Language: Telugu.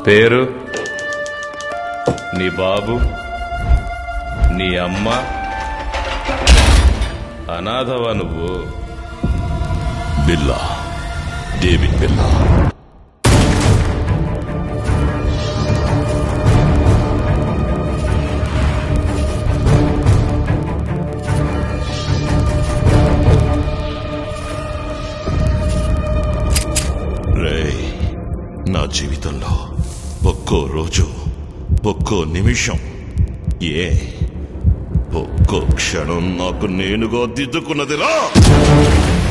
పేరు నీ బాబు నీ అమ్మ అనాథవా నువ్వు బిల్లా డేవిడ్ బిల్లా రేయ్ నా జీవితంలో ఒక్కో రోజు ఒక్కో నిమిషం ఏ ఒక్కో క్షణం నాకు నేనుగా దిద్దుకున్నదిరా